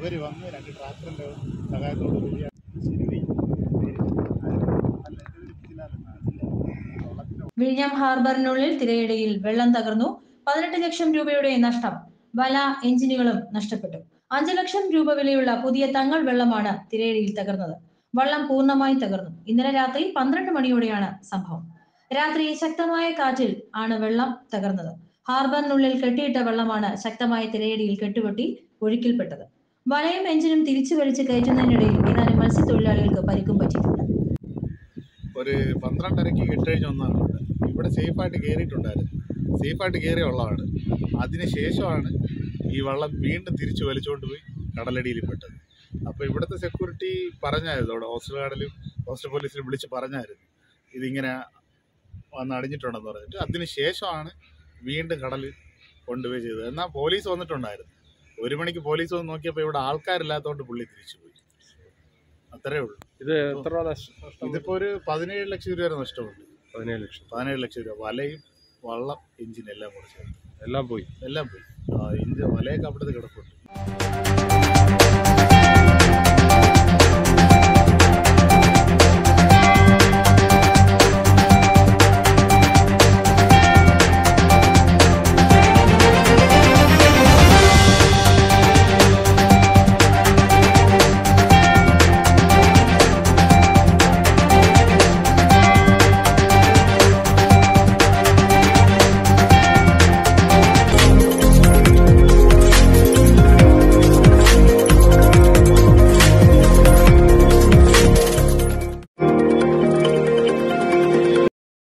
അവർ വന്ന് രണ്ട് ട്രാക്ടറിൻ്റെ സഹായത്തോട് കൂടി ശരി വിഴിഞ്ഞം ഹാർബറിനുള്ളിൽ തിരയിടയിൽ വെള്ളം തകർന്നു പതിനെട്ട് ലക്ഷം രൂപയുടെ നഷ്ടം വല എഞ്ചിനുകളും നഷ്ടപ്പെട്ടു അഞ്ചു ലക്ഷം രൂപ വിലയുള്ള പുതിയ തങ്ങൾ വെള്ളമാണ് തിരയിടയിൽ തകർന്നത് വള്ളം പൂർണ്ണമായി തകർന്നു ഇന്നലെ രാത്രി പന്ത്രണ്ട് മണിയോടെയാണ് സംഭവം രാത്രി ശക്തമായ കാറ്റിൽ ആണ് വെള്ളം തകർന്നത് ഹാർബറിനുള്ളിൽ കെട്ടിയിട്ട വെള്ളമാണ് ശക്തമായ തിരയടിയിൽ കെട്ടുപൊട്ടി ഒഴുക്കിൽപ്പെട്ടത് വലയും എഞ്ചിനും തിരിച്ചു വലിച്ച് കയറ്റുന്നതിനിടയിൽ ഏതാനും മത്സ്യത്തൊഴിലാളികൾക്ക് പരിക്കും പറ്റിയിട്ടുണ്ട് ഒരു പന്ത്രണ്ടരയ്ക്ക് കെട്ടഴിഞ്ഞ് ഒന്നാണ് ഇവിടെ ഇവിടെ സേഫായിട്ട് കയറിയിട്ടുണ്ടായിരുന്നു സേഫായിട്ട് കയറിയ വെള്ളമാണ് അതിന് ശേഷമാണ് ഈ വെള്ളം വീണ്ടും തിരിച്ചു വലിച്ചുകൊണ്ട് പോയി കടലടിയിൽ പെട്ടത് അപ്പോൾ ഇവിടുത്തെ സെക്യൂരിറ്റി പറഞ്ഞായിരുന്നു അവിടെ ഹോസ്റ്റൽ ഗാർഡിലും ഹോസ്റ്റൽ പോലീസിലും വിളിച്ച് പറഞ്ഞായിരുന്നു ഇതിങ്ങനെ വന്ന് അടിഞ്ഞിട്ടുണ്ടെന്ന് പറഞ്ഞിട്ട് അതിന് ശേഷമാണ് വീണ്ടും കടലിൽ കൊണ്ടുപോയി ചെയ്തത് എന്നാൽ പോലീസ് വന്നിട്ടുണ്ടായിരുന്നു ഒരു മണിക്ക് പോലീസ് വന്ന് നോക്കിയപ്പോൾ ഇവിടെ ആൾക്കാരില്ലാത്തതുകൊണ്ട് പുള്ളി തിരിച്ചു പോയി അത്രേ ഉള്ളൂ ഇത് എത്ര രൂപ നഷ്ട- നഷ്ടം ഇതിപ്പോൾ ഒരു പതിനേഴ് ലക്ഷം രൂപ വരെ നഷ്ടമുണ്ട് പതിനേഴ് ലക്ഷം പതിനേഴ് ലക്ഷം രൂപ വലയും വള്ളം എഞ്ചിൻ എല്ലാം കൂടെ ചേർത്ത് എല്ലാം പോയി എല്ലാം പോയി ആ, എഞ്ചിൻ വലയൊക്കെ അവിടുത്തെ കിടപ്പുണ്ട്